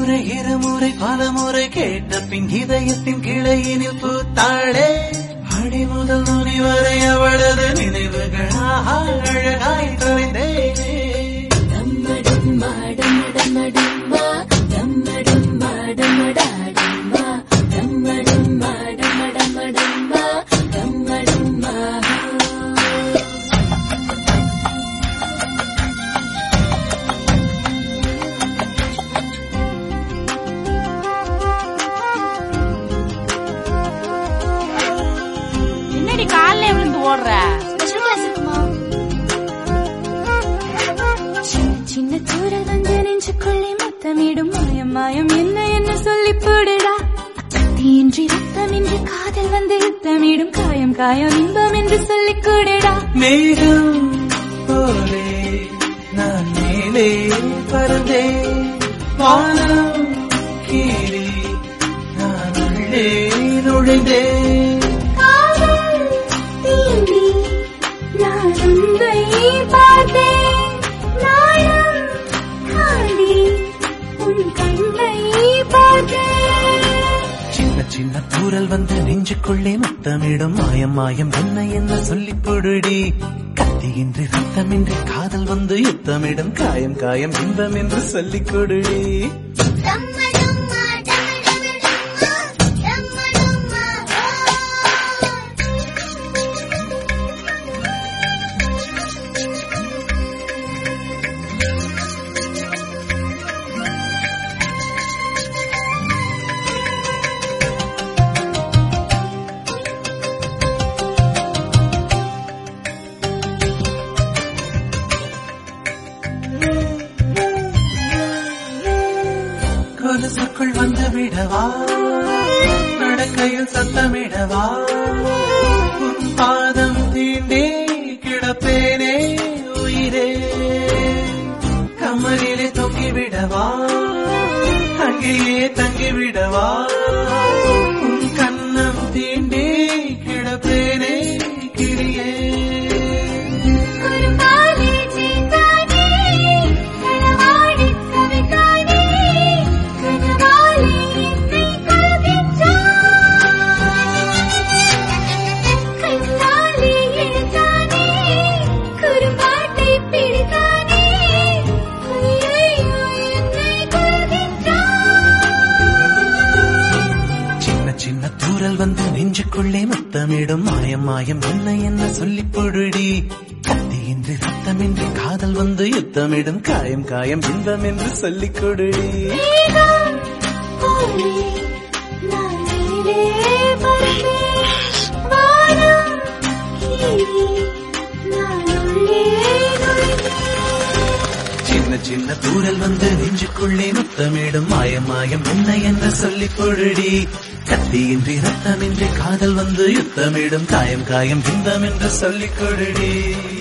ஒருமுறை இருமுறை பலமுறை கேட்ட பின் இதயத்தின் கிளையினில் பூத்தாளே அடி முதல் நுனி வரை அவளது நினைவுகள் ஆஹா அழகாய் தொலைந்தேனே டம்மடம்மா டம்மடம்மடம்மா டம்மடம்மா டம்மடாடம்மா டம்மடம்மா டம்மடம்மடம்மா டம்மடம்மா என்னடி காலைல விழுந்து ஓடுற ஸ்பெஷல் கிளாஸ் இருக்குமா சின்ன சின்ன தூரல் வந்து நெஞ்சுக்குள்ளே முத்தமிடும் மாயம் மாயம் என்ன என்ன சொல்லி போடுடா கத்தியின்றி ரத்தமின்றி காதல் வந்து யுத்தமிடும் காயம் காயம் இன்பம் என்று சொல்லிக் கூடுடா மேகம் போலே நான் மேலே பறந்தே வானம் கீழே நான் உள்ளே நுழைந்தேன் காதல் தீண்டி நான் உன்னை பார்த்தேன் நாளும் காண்டி உன் கண்ணை பார்த்தேன் சின்ன சின்ன தூரல் வந்து நெஞ்சுக்குள்ளே முத்தமிடும் மாயம் மாயம் என்ன என்ன சொல்லி பொடுடி கத்தியின்றி ரத்தமின்றி காதல் வந்து யுத்தமிடும் காயம் காயம் இன்பம் என்று சொல்லிக் கொடுடி டம்மடம்மா டம்மடம்மா டம்மடம்மா கொலுசுக்குள் வந்து விடவா நடக்கையில் சத்தமிடவா உன் பாதம் தீண்டே கிடப்பேனே உயிரே கமலிலே தொங்கி விடவா அங்கேயே தங்கி விடவா உன் கண்ணம் தீண்டே கிடப்பேனே கிளியே குருமாலி சீதானே கனவாடி கவிதானே கனவாலி என்னை கலக்கின்றாய் கண்ணாலே எழுதானே குருமாட்டை பிடித்தானே ஐயையோ என்னை கலக்கின்றாய் சின்ன சின்ன தூரல் வந்து நெஞ்சுக்குள்ளே முத்தமிடும் மாயம் மாயம் என்ன என்ன சொல்லி பொழுடி கத்தியின்றி ரத்தமின்றி காதல் வந்து யுத்தமிடும் காயம் காயம் இன்பம் என்று சொல்லிக் கொடுடி மேகம் போலே நான் மேலே பறந்தேன். வானம் கீழே நான் உள்ளே நுழைந்தேன். சின்ன சின்ன தூரல் வந்து நெஞ்சுக்குள்ளே முத்தமிடும் மாயம் மாயம் என்ன என்ன சொல்லி பொழுடி கத்தியின்றி ரத்தமின்றி காதல் வந்து யுத்தமிடும் காயம் காயம் இன்பம் என்று சொல்லிக் கொடுடி